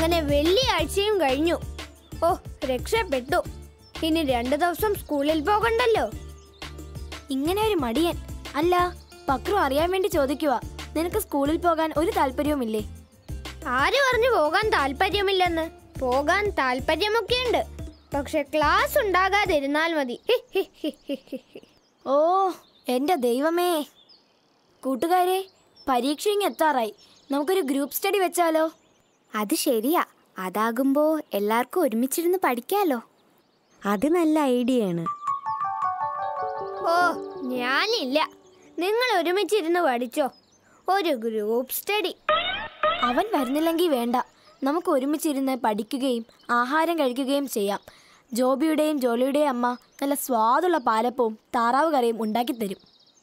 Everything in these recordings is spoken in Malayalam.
അങ്ങനെ വെള്ളിയാഴ്ചയും കഴിഞ്ഞു ഓ രക്ഷപ്പെട്ടു ഇനി രണ്ടു ദിവസം സ്കൂളിൽ പോകണ്ടല്ലോ ഇങ്ങനെ ഒരു മടിയൻ അല്ല പക്രു അറിയാൻ വേണ്ടി ചോദിക്കുക നിനക്ക് സ്കൂളിൽ പോകാൻ ഒരു താല്പര്യവുമില്ലേ ആര് പറഞ്ഞു പോകാൻ താല്പര്യമില്ലെന്ന് പോകാൻ താല്പര്യമൊക്കെയുണ്ട് പക്ഷെ ക്ലാസ് ഉണ്ടാകാതിരുന്നാൽ മതി ഹി, ഹി, ഹി, ഹി, ഹി, ഹി. ഓ എന്റെ ദൈവമേ കൂട്ടുകാരെ പരീക്ഷ ഇങ്ങ് എത്താറായി നമുക്കൊരു ഗ്രൂപ്പ് സ്റ്റഡി വെച്ചാലോ അത് ശരിയാ അതാകുമ്പോ എല്ലാവർക്കും ഒരുമിച്ചിരുന്ന് പഠിക്കാലോ അത് നല്ല ഐഡിയയാണ് ഓ ഞാനില്ല നിങ്ങൾ ഒരുമിച്ചിരുന്ന് പഠിച്ചോ ഒരു ഗ്രൂപ്പ് സ്റ്റഡി അവൻ വരുന്നില്ലെങ്കിൽ വേണ്ട നമുക്ക് ഒരുമിച്ചിരുന്ന് പഠിക്കുകയും ആഹാരം കഴിക്കുകയും ചെയ്യാം ജോബിയുടെയും ജോലിയുടെയും അമ്മ നല്ല സ്വാദുള്ള പാലപ്പവും താറാവ് കറിയും ഉണ്ടാക്കിത്തരും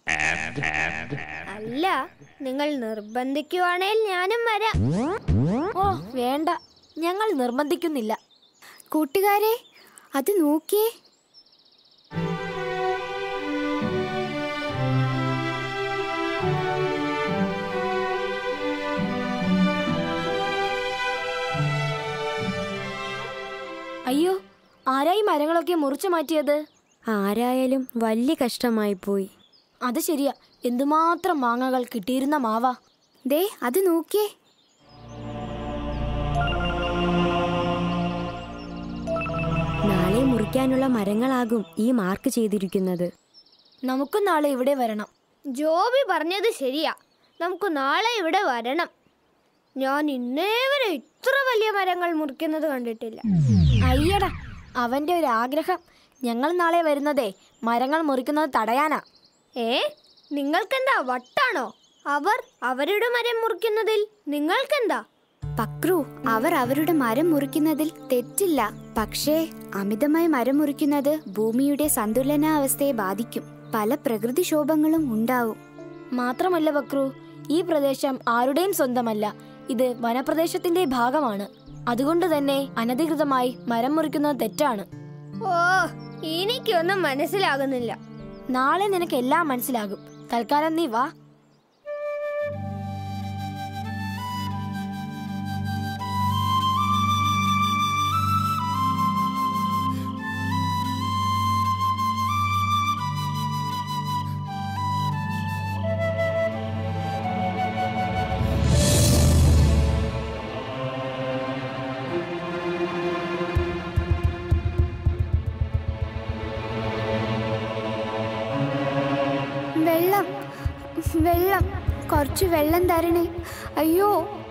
അല്ല നിങ്ങൾ നിർബന്ധിക്കുവാണേൽ ഞാനും വരാം ഓ വേണ്ട ഞങ്ങൾ നിർബന്ധിക്കുന്നില്ല കൂട്ടുകാരെ അത് നോക്കിയേ അയ്യോ ആരായി മരങ്ങളൊക്കെ മുറിച്ചു മാറ്റിയത് ആരായാലും വലിയ കഷ്ടമായി പോയി അത് ശരിയാ എന്തുമാത്രം മാങ്ങകൾ കിട്ടിയിരുന്ന മാവാ ദേ അത് നോക്കിയേ നാളെ മുറിക്കാനുള്ള മരങ്ങളാകും ഈ മാർക്ക് ചെയ്തിരിക്കുന്നത് നമുക്കും നാളെ ഇവിടെ വരണം ജോബി പറഞ്ഞത് ശരിയാ നമുക്ക് നാളെ ഇവിടെ വരണം ഞാൻ ഇന്നേ വരെ ഇത്ര വലിയ മരങ്ങൾ മുറിക്കുന്നത് കണ്ടിട്ടില്ല അയ്യടാ അവന്റെ ഒരു ആഗ്രഹം ഞങ്ങൾ നാളെ വരുന്നതേ മരങ്ങൾ മുറിക്കുന്നത് തടയാനാ ഏ നിങ്ങൾക്കെന്താ വട്ടാണോ അവർ അവരുടെ മരം മുറിക്കുന്നതിൽ നിങ്ങൾക്കെന്താ പക്രു അവർ അവരുടെ മരം മുറിക്കുന്നതിൽ തെറ്റില്ല പക്ഷേ അമിതമായി മരം മുറിക്കുന്നത് ഭൂമിയുടെ സന്തുലനാവസ്ഥയെ ബാധിക്കും പല പ്രകൃതിക്ഷോഭങ്ങളും ഉണ്ടാവും മാത്രമല്ല ബക്രു ഈ പ്രദേശം ആരുടെയും സ്വന്തമല്ല ഇത് വനപ്രദേശത്തിന്റെ ഭാഗമാണ് അതുകൊണ്ട് തന്നെ അനധികൃതമായി മരം മുറിക്കുന്നത് തെറ്റാണ് ഓ എനിക്കൊന്നും മനസ്സിലാകുന്നില്ല നാളെ നിനക്ക് എല്ലാം മനസ്സിലാകും തൽക്കാലം നീ വാ വെള്ളം വെള്ളം കുറച്ച് വെള്ളം തരണേ അയ്യോ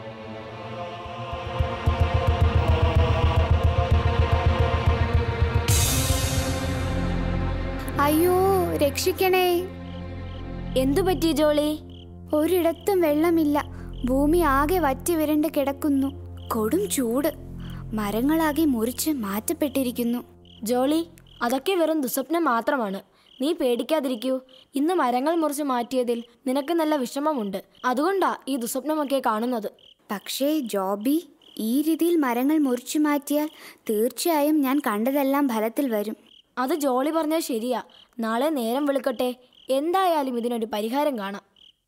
അയ്യോ രക്ഷിക്കണേ എന്തു പറ്റി ജോളി ഒരിടത്തും വെള്ളമില്ല ഭൂമി ആകെ വറ്റി വിരണ്ട് കിടക്കുന്നു കൊടും ചൂട് മരങ്ങളാകെ മുറിച്ച് മാറ്റപ്പെട്ടിരിക്കുന്നു ജോളി അതൊക്കെ വെറും ദുസ്വപ്നം മാത്രമാണ് നീ പേടിക്കാതിരിക്കൂ ഇന്ന് മരങ്ങൾ മുറിച്ച് മാറ്റിയതിൽ നിനക്ക് നല്ല വിഷമമുണ്ട് അതുകൊണ്ടാ ഈ ദുസ്വപ്നമൊക്കെ കാണുന്നത് പക്ഷേ ജോബി ഈ രീതിയിൽ മരങ്ങൾ മുറിച്ചു മാറ്റിയാൽ തീർച്ചയായും ഞാൻ കണ്ടതെല്ലാം ഫലത്തിൽ വരും അത് ജോളി പറഞ്ഞത് ശരിയാ നാളെ നേരം വെളുക്കട്ടെ എന്തായാലും ഇതിനൊരു പരിഹാരം കാണാം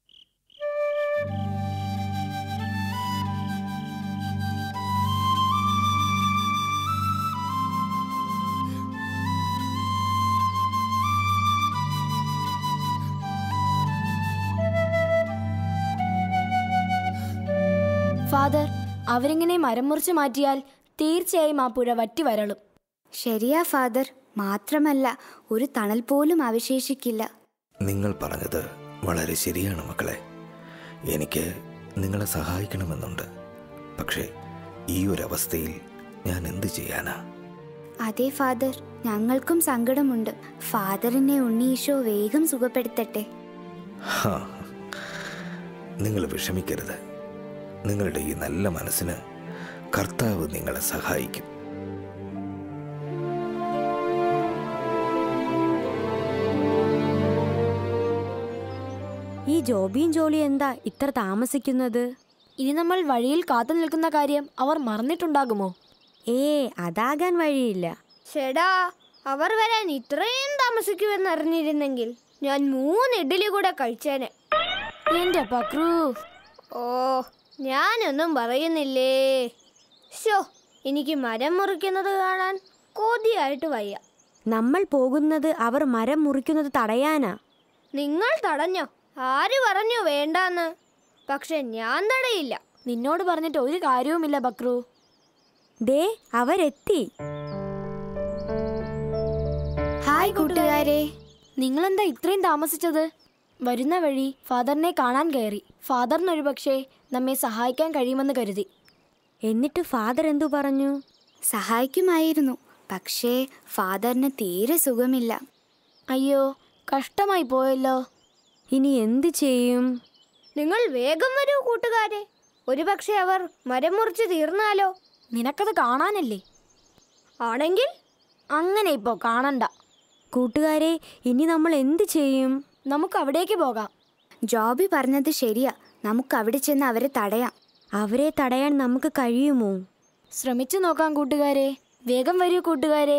ഫാദർ അവരിങ്ങനെ മരം മുറിച്ച് മാറ്റിയാൽ തീർച്ചയായും ആ പുഴ വറ്റി വരളും ശരിയാ ഫാദർ മാത്രമല്ല ഒരു തണൽ പോലും അവശേഷിക്കില്ല നിങ്ങൾ പറഞ്ഞത് വളരെ ശരിയാണ് മക്കളെ എനിക്ക് നിങ്ങളെ സഹായിക്കണമെന്നുണ്ട് പക്ഷേ ഈ ഒരു അവസ്ഥയിൽ ഞാൻ എന്ത് ചെയ്യാനാ അതെ ഫാദർ ഞങ്ങൾക്കും സങ്കടമുണ്ട് ഫാദറിനെ ഉണ്ണീശോ വേഗം സുഖപ്പെടുത്തട്ടെ ഹാ. നിങ്ങൾ വിഷമിക്കരുത് നിങ്ങളുടെ ഈ നല്ല മനസ്സിന് കർത്താവ് നിങ്ങളെ സഹായിക്കും ഈ ജോബിയും ജോളിയും എന്താ ഇത്ര താമസിക്കുന്നത് ഇനി നമ്മൾ വഴിയിൽ കാത്തു നിൽക്കുന്ന കാര്യം അവർ മറന്നിട്ടുണ്ടാകുമോ ഏ അതാകാൻ വഴിയില്ല ചേടാ അവർ വരാൻ ഇത്രയും താമസിക്കുമെന്ന് അറിഞ്ഞിരുന്നെങ്കിൽ ഞാൻ മൂന്ന് ഇഡ്ഡലി കൂടെ കഴിച്ചേനെ എന്റെ പക്രു ഓ ഞാനൊന്നും പറയുന്നില്ലേ ഷോ എനിക്ക് മരം മുറിക്കുന്നത് കാണാൻ കൊതിയായിട്ട് വയ്യ നമ്മൾ പോകുന്നത് അവർ മരം മുറിക്കുന്നത് തടയാനാ നിങ്ങൾ തടഞ്ഞോ ആര് പറഞ്ഞു വേണ്ടാന്ന് പക്ഷെ ഞാൻ തടയില്ല നിന്നോട് പറഞ്ഞിട്ട് ഒരു കാര്യവുമില്ല ബക്രു ദേ അവരെത്തി ഹായ് കൂട്ടുകാരെ നിങ്ങളെന്താ ഇത്രയും താമസിച്ചത് വരുന്ന വഴി ഫാദറിനെ കാണാൻ കയറി ഫാദറിനൊരു പക്ഷേ നമ്മെ സഹായിക്കാൻ കഴിയുമെന്ന് കരുതി എന്നിട്ട് ഫാദർ എന്തു പറഞ്ഞു സഹായിക്കുമായിരുന്നു പക്ഷേ ഫാദറിന് തീരെ സുഖമില്ല അയ്യോ കഷ്ടമായി പോയല്ലോ ഇനി എന്ത് ചെയ്യും നിങ്ങൾ വേഗം വരൂ കൂട്ടുകാരെ ഒരുപക്ഷെ അവർ മരം മുറിച്ച് തീർന്നാലോ നിനക്കത് കാണാനല്ലേ ആണെങ്കിൽ അങ്ങനെ ഇപ്പോ കാണണ്ട കൂട്ടുകാരെ ഇനി നമ്മൾ എന്ത് ചെയ്യും നമുക്ക് അവിടേക്ക് പോകാം ജോബി പറഞ്ഞത് ശരിയാ നമുക്ക് അവിടെ ചെന്ന് അവരെ തടയാം അവരെ തടയാൻ നമുക്ക് കഴിയുമോ ശ്രമിച്ചു നോക്കാം കൂട്ടുകാരെ വേഗം വരൂ കൂട്ടുകാരെ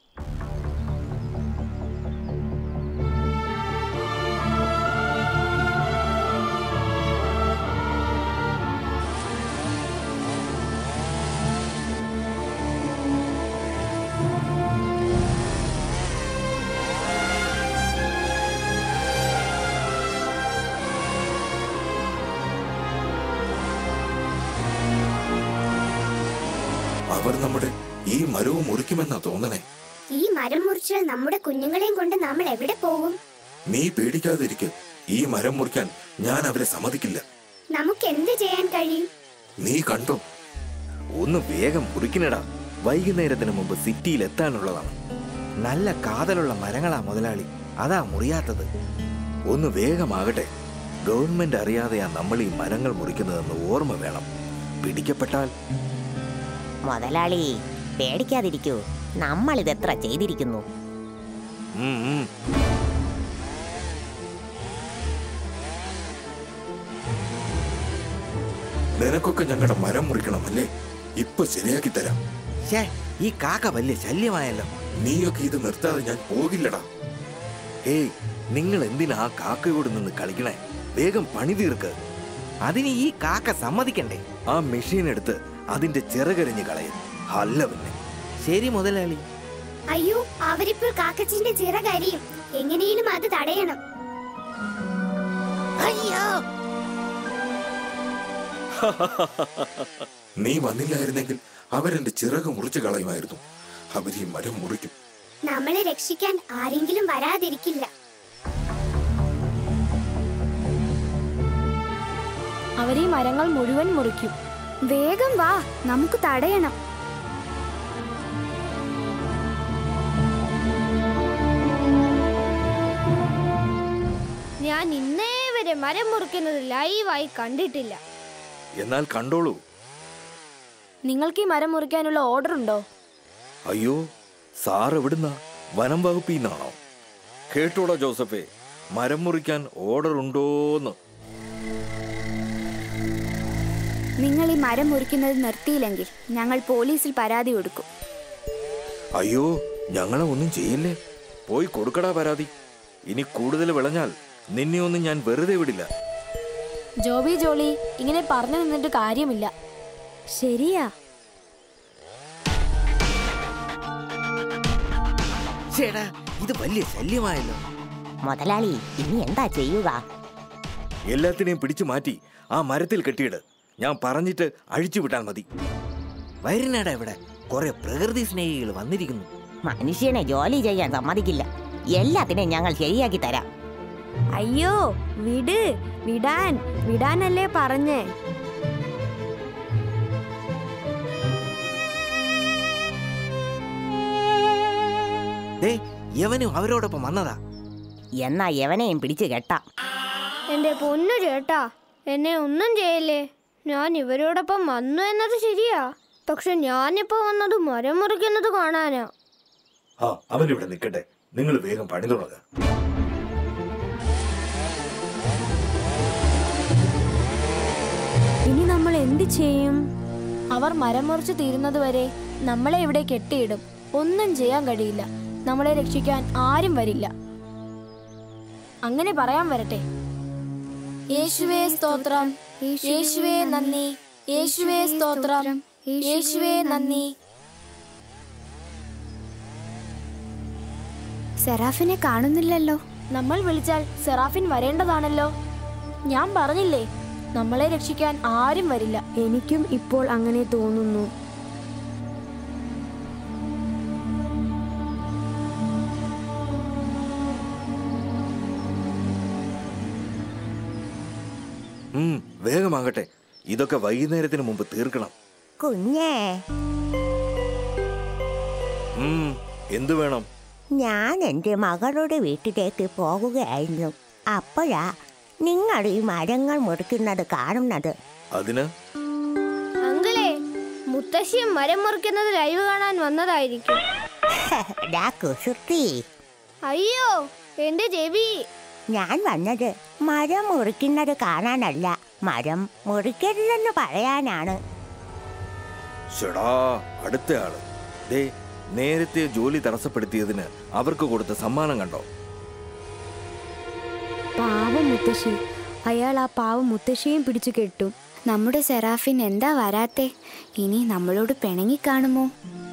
അവർ നമ്മുടെ ഈ മരവും മുറിക്കുമെന്നാ തോന്നണേ ഈ മരം മുറിച്ചാൽ നമ്മുടെ കുഞ്ഞുങ്ങളെയും കൊണ്ട് നമ്മൾ എവിടെ പോകും നീ പേടിക്കാതിരിക്കെ ഈ മരം മുറിക്കാൻ ഞാൻ അവരെ സമ്മതിക്കില്ല നമുക്ക് എന്ത് ചെയ്യാൻ കഴിയും നീ കണ്ടോ ഒന്ന് വേഗം മുറിക്കണടാ വൈകുന്നേരത്തിന് മുമ്പ് സിറ്റിയിൽ എത്താനുള്ളതാണ് നല്ല കാതലുള്ള മരങ്ങളാ മുതലാളി അതാ മുറിയാത്തത് ഒന്ന് വേഗമാകട്ടെ ഗവൺമെന്റ് അറിയാതെയാ നമ്മൾ ഈ മരങ്ങൾ മുറിക്കുന്നതെന്ന് ഓർമ്മ വേണം പിടിക്കപ്പെട്ടാൽ മുതലാളി പേടിക്കാതിരിക്കൂ നമ്മൾ ഇതെത്ര ചെയ്തിരിക്കുന്നു ഉം, ഉം. നിനക്കൊക്കെ ഞങ്ങളുടെ മരം മുറിക്കണം അല്ലേ ഇപ്പൊ ശരിയാക്കി തരാം ഈ കാക്ക വലിയ ശല്യമായല്ലോ നീയൊക്കെ ഇത് നിർത്താതെ ഞാൻ പോകില്ലടാ ഏയ് നിങ്ങൾ എന്തിനാ ആ കാക്കയോട് നിന്ന് കളിക്കണേ വേഗം പണി തീർക്ക് അതിന് ഈ കാക്ക സമ്മതിക്കണ്ടേ ആ മെഷീൻ എടുത്ത് അതിന്റെ ചിറകരിഞ്ഞ് കളയും അല്ല പിന്നെ ശരി മുതലാളി അയ്യോ അവരിപ്പോൾ കാക്കച്ചിന്റെ ചിറകരിയും എങ്ങനെയും അത് തടയണം നീ വന്നില്ലായിരുന്നെങ്കിൽ അവരെന്റെ ചിറക് മുറിച്ചു കളയുമായിരുന്നു അവർ ഈ മരം മുറിക്കും നമ്മളെ രക്ഷിക്കാൻ ആരെങ്കിലും വരാതിരിക്കില്ല അവരീ മരങ്ങൾ മുഴുവൻ മുറിക്കും വേഗം വാ നമുക്ക് തടയണം ഞാൻ ഇന്നേ വരെ മരം മുറിക്കുന്നത് ലൈവായി കണ്ടിട്ടില്ല എന്നാൽ കണ്ടോളൂ നിങ്ങൾക്ക് ഈ മരം മുറിക്കാനുള്ള ഓർഡർ ഉണ്ടോ അയ്യോ സാർ എവിടുന്ന വനം വകുപ്പിൽ നിന്നാണോ കേട്ടോടാ ജോസഫേ മരം മുറിക്കാൻ ഓർഡർ ഉണ്ടോന്ന് നിങ്ങൾ ഈ മരം മുറിക്കുന്നത് നിർത്തിയില്ലെങ്കിൽ ഞങ്ങൾ പോലീസിൽ പരാതി കൊടുക്കും അയ്യോ ഞങ്ങളെ ഒന്നും ചെയ്യല്ലേ പോയി കൊടുക്കടാ പരാതി ഇനി കൂടുതൽ വിളഞ്ഞാൽ നിന്നെ ഒന്നും ഞാൻ വെറുതെ വിടില്ല ജോബി ജോളി ഇങ്ങനെ പറഞ്ഞു നിന്നിട്ട് കാര്യമില്ല ശരിയാ ചേടാ ഇത് വലിയ ശല്യമായല്ലോ മുതലാളി ഇനി എന്താ ചെയ്യുക എല്ലാത്തിനെയും പിടിച്ചു മാറ്റി ആ മരത്തിൽ കെട്ടിയിട് ഞാൻ പറഞ്ഞിട്ട് അഴിച്ചു വിട്ടാൽ മതി വൈരനാടാ ഇവിടെ കുറെ പ്രകൃതി സ്നേഹികൾ വന്നിരിക്കുന്നു മനുഷ്യനെ ജോലി ചെയ്യാൻ സമ്മതിക്കില്ല എല്ലാത്തിനെയും ഞങ്ങൾ ശരിയാക്കി തരാം അയ്യോ വിട് വിടാൻ വിടാനല്ലേ പറഞ്ഞേ ദേ യവനും അവരോടൊപ്പം വന്നതാ എന്നാ എവനെയും പിടിച്ചു കെട്ടാം എന്റെ പൊന്നു ചേട്ടാ എന്നെ ഒന്നും ചെയ്യല്ലേ ഞാൻ ഇവരോടൊപ്പം വന്നു എന്നത് ശരിയാ പക്ഷെ ഞാനിപ്പോ വന്നത് മരം മുറിക്കുന്നത് കാണാനാ ആ അവനിവിടെ നിൽക്കട്ടെ നിങ്ങൾ വേഗം പണി തുടങ്ങുക ഇനി നമ്മൾ എന്ത് ചെയ്യും അവർ മരം മുറിച്ച് തീരുന്നത് വരെ നമ്മളെ ഇവിടെ കെട്ടിയിടും ഒന്നും ചെയ്യാൻ കഴിയില്ല നമ്മളെ രക്ഷിക്കാൻ ആരും വരില്ല അങ്ങനെ പറയാൻ വരട്ടെ യേശുവേ സ്തോത്രം യേശുവേ നന്ദി യേശുവേ സ്തോത്രം യേശുവേ നന്ദി സെറാഫിനെ കാണുന്നില്ലല്ലോ നമ്മൾ വിളിച്ചാൽ സെറാഫിൻ വരേണ്ടതാണല്ലോ ഞാൻ പറഞ്ഞില്ലേ നമ്മളെ രക്ഷിക്കാൻ ആരും വരില്ല എനിക്കും ഇപ്പോൾ അങ്ങനെ തോന്നുന്നു ഉം, വേഗമാകട്ടെ ഇതൊക്കെ വൈകുന്നേരത്തിന് മുമ്പ് തീർക്കണം കുഞ്ഞേ ഉം, എന്തു വേണം ഞാൻ എൻ്റെ മകളുടെ വീട്ടിലേക്ക് പോകുകയായിരുന്നു അപ്പോഴാ നിങ്ങൾ ഈ മരങ്ങൾ മുറിക്കുന്നത് കാണുന്നത് അതിന് അങ്കിളെ മുത്തശ്ശിയും മരം മുറിക്കുന്നത് ലൈവ് കാണാൻ വന്നതായിരിക്കും ഡാ കുസൃതി അയ്യോ എന്റെ ചെവി ഞാൻ വന്നത് മരം മുറിക്കുന്നത് കാണാനല്ല മരം മുറിക്കരുതെന്ന് പറയാനാണ് ഷടാ അടുത്തയാള് ദേ നേരത്തെ ജോലി തടസ്സപ്പെടുത്തിയതിന് അവർക്ക് കൊടുത്ത സമ്മാനം കണ്ടോ പാവം മുത്തശ്ശി അയാൾ ആ പാവം മുത്തശ്ശിയും പിടിച്ചു കെട്ടും നമ്മുടെ സെറാഫിൻ എന്താ വരാത്തെ ഇനി നമ്മളോട് പിണങ്ങിക്കാണുമോ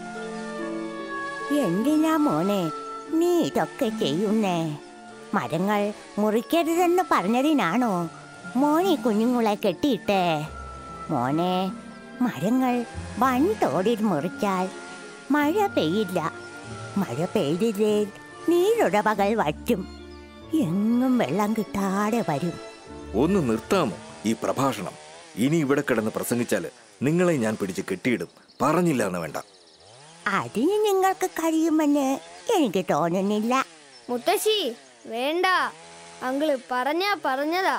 എന്തിനാ മോനെ നീ ഇതൊക്കെ ചെയ്യുന്നേ മരങ്ങൾ മുറിക്കരുതെന്ന് പറഞ്ഞതിനാണോ മോനെ കുഞ്ഞുങ്ങളെ കെട്ടിയിട്ടേ മോനെ മരങ്ങൾ വൻതോടിൽ മുറിച്ചാൽ മഴ പെയ്യില്ല മഴ പെയ്തില്ലേ നീരുടവകൾ വറ്റും എങ്ങും വെള്ളം കിട്ടാതെ വരും ഒന്ന് നിർത്താമോ ഈ പ്രഭാഷണം ഇനി ഇവിടെ കിടന്ന് പ്രസംഗിച്ചാല് നിങ്ങളെ ഞാൻ പിടിച്ച് കെട്ടിയിടും പറഞ്ഞില്ല എന്ന് വേണ്ട അതിന് നിങ്ങൾക്ക് കഴിയുമെന്ന് എനിക്ക് തോന്നുന്നില്ല മുത്തശ്ശി വേണ്ട അങ്കിള് പറഞ്ഞാ പറഞ്ഞതാ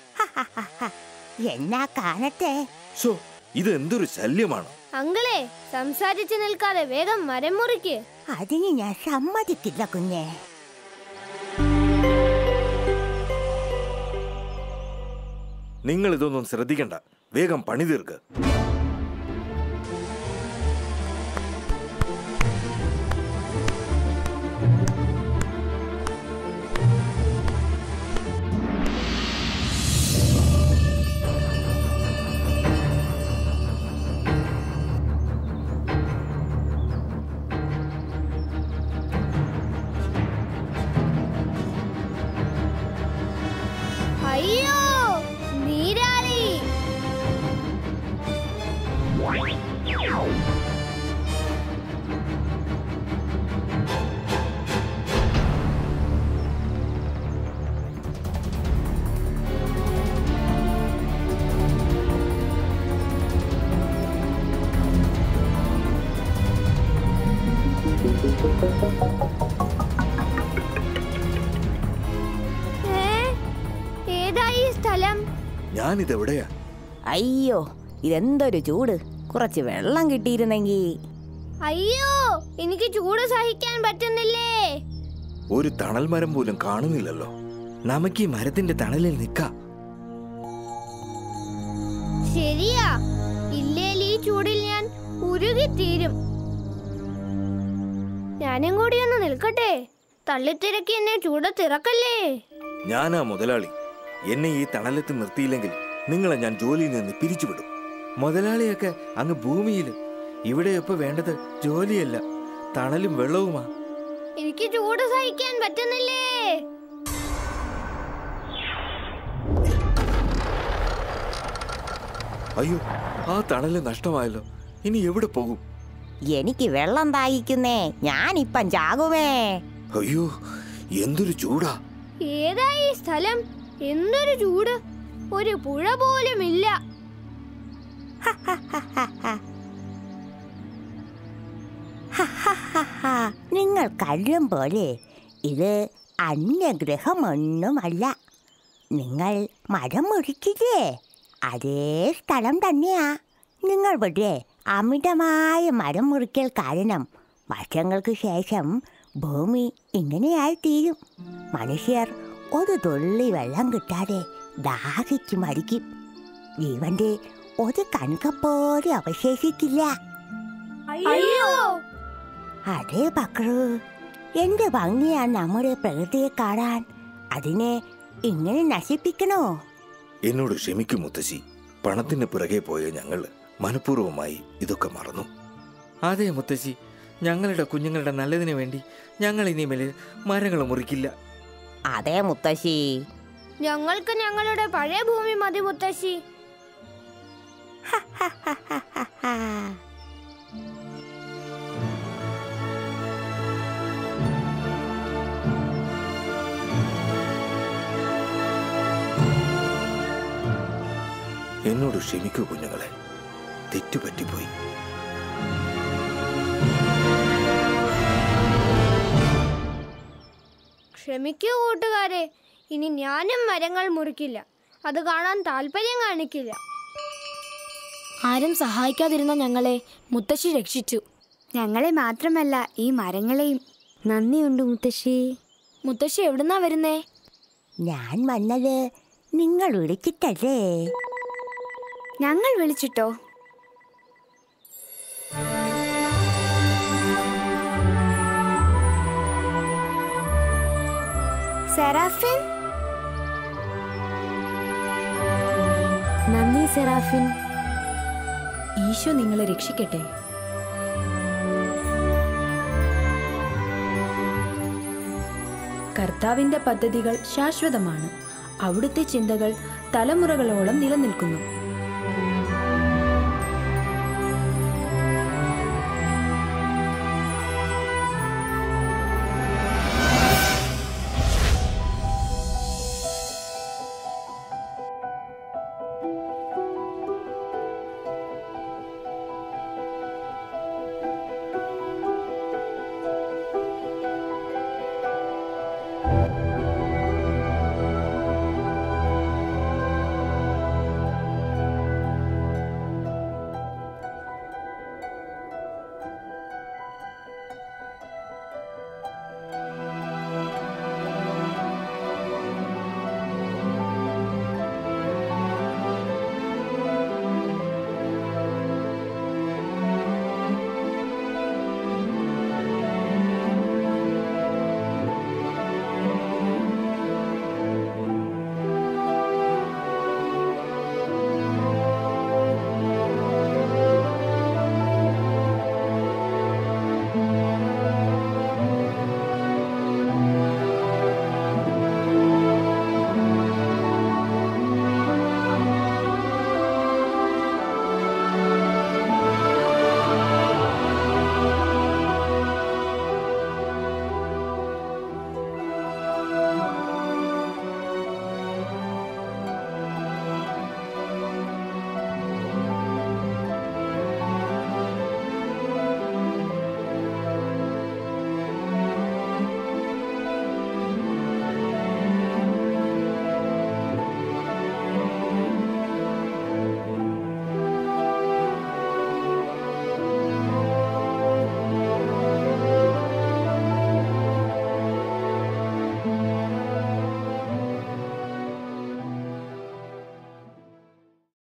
എന്നാ കാണട്ടെ ഷോ ഇത് എന്തൊരു ശല്യമാണ് അങ്കിളെ സംസാരിച്ചു നിൽക്കാതെ വേഗം മരം മുറിക്ക് അതിന് ഞാൻ സമ്മതിക്കില്ല കുഞ്ഞേ നിങ്ങൾ ഇതൊന്നും ശ്രദ്ധിക്കണ്ട വേഗം പണി തീർക്ക് അയ്യോ നീരാളി ഏ? ഏതാ ഈ സ്ഥലം ഞാനിതെവിടെയാ അയ്യോ ഇതെന്തൊരു ചൂട് കുറച്ച് വെള്ളം കിട്ടിയിരുന്നെങ്കിൽ അയ്യോ എനിക്ക് ചൂട് സഹിക്കാൻ പറ്റുന്നില്ലേ ഒരു തണൽ മരം പോലും കാണുന്നില്ലല്ലോ നമുക്ക് ഈ മരത്തിന്റെ തണലിൽ നിൽക്കാം ശരിയാ ഇല്ലേൽ ഈ ചൂടിൽ ഞാൻ ഉരുകിത്തീരും ഞാനും കൂടി ഒന്ന് നിൽക്കട്ടെ തള്ളിത്തിരക്കി എന്നെ ചൂടത്തിറക്കല്ലേ ഞാനാ മുതലാളി എന്നെ ഈ തണലത്ത് നിർത്തിയില്ലെങ്കിൽ നിങ്ങളെ ഞാൻ ജോലിയിൽ നിന്ന് പിരിച്ചുവിടും മുതലാളിയൊക്കെ അങ്ങ് ഭൂമിയിൽ ഇവിടെ ഇപ്പൊ വേണ്ടത് ജോലിയല്ല തണലും വെള്ളവുമാ എനിക്ക് ചൂട് സഹിക്കാൻ പറ്റുന്നില്ലേ അയ്യോ ആ തണല് നഷ്ടമായല്ലോ ഇനി എവിടെ പോകും എനിക്ക് വെള്ളം ദാഹിക്കുന്നേ ഞാനിപ്പം ചാകുമേ അയ്യോ എന്തൊരു ചൂടാ ഏതാ ഈ സ്ഥലം എന്തൊരു ചൂട് ഒരു പുഴ പോലും ഇല്ല ഹഹഹഹ. നിങ്ങൾ കല്ലും പോലെ ഇത് അന്യഗ്രഹമൊന്നുമല്ല നിങ്ങൾ മരം മുറിക്കില്ലേ അതേ സ്ഥലം തന്നെയാ നിങ്ങൾ ഇവിടെ അമിതമായ മരം മുറിക്കൽ കാരണം വർഷങ്ങൾക്ക് ശേഷം ഭൂമി ഇങ്ങനെയായി തീരും മനുഷ്യർ ഒരു തുള്ളി വെള്ളം കിട്ടാതെ ദാഹിച്ചു മരിക്കും ജീവന്റെ ഒരു കണക്കപ്പോലും അവശേഷിക്കില്ല അയ്യോ അതെ ബക്രു എന്ത് ഭംഗിയാ നമ്മുടെ പ്രകൃതിയെ കാണാൻ അതിനെ ഇങ്ങനെ നശിപ്പിക്കണോ എന്നോട് ക്ഷമിക്കും മുത്തശ്ശി പണത്തിന് പുറകെ പോയ ഞങ്ങൾ മനഃപൂർവ്വമായി ഇതൊക്കെ മറന്നു അതെ മുത്തശ്ശി ഞങ്ങളുടെ കുഞ്ഞുങ്ങളുടെ നല്ലതിനു വേണ്ടി ഞങ്ങൾ ഇനിമേൽ മരങ്ങൾ മുറിക്കില്ല അതേ മുത്തശ്ശി ഞങ്ങൾക്ക് ഞങ്ങളുടെ പഴയ ഭൂമി മതി മുത്തശ്ശി എന്നോട് ക്ഷമിക്കൂ കുഞ്ഞുങ്ങളെ തെറ്റുപറ്റിപ്പോയി ക്ഷമിക്കൂ കൂട്ടുകാരെ ഇനി ഞാനും മരങ്ങൾ മുറിക്കില്ല അത് കാണാൻ താല്പര്യം കാണിക്കില്ല ആരും സഹായിക്കാതിരുന്ന ഞങ്ങളെ മുത്തശ്ശി രക്ഷിച്ചു ഞങ്ങളെ മാത്രമല്ല ഈ മരങ്ങളെയും നന്ദിയുണ്ട് മുത്തശ്ശി മുത്തശ്ശി എവിടുന്നാ വരുന്നേ ഞാൻ വന്നത് നിങ്ങൾ വിളിച്ചിട്ടല്ലേ ഞങ്ങൾ വിളിച്ചിട്ടോ സെറാഫിൻ നന്ദി സെറാഫിൻ ഈശോ നിങ്ങളെ രക്ഷിക്കട്ടെ കർത്താവിന്റെ പദ്ധതികൾ ശാശ്വതമാണ് അവിടുത്തെ ചിന്തകൾ തലമുറകളോളം നിലനിൽക്കുന്നു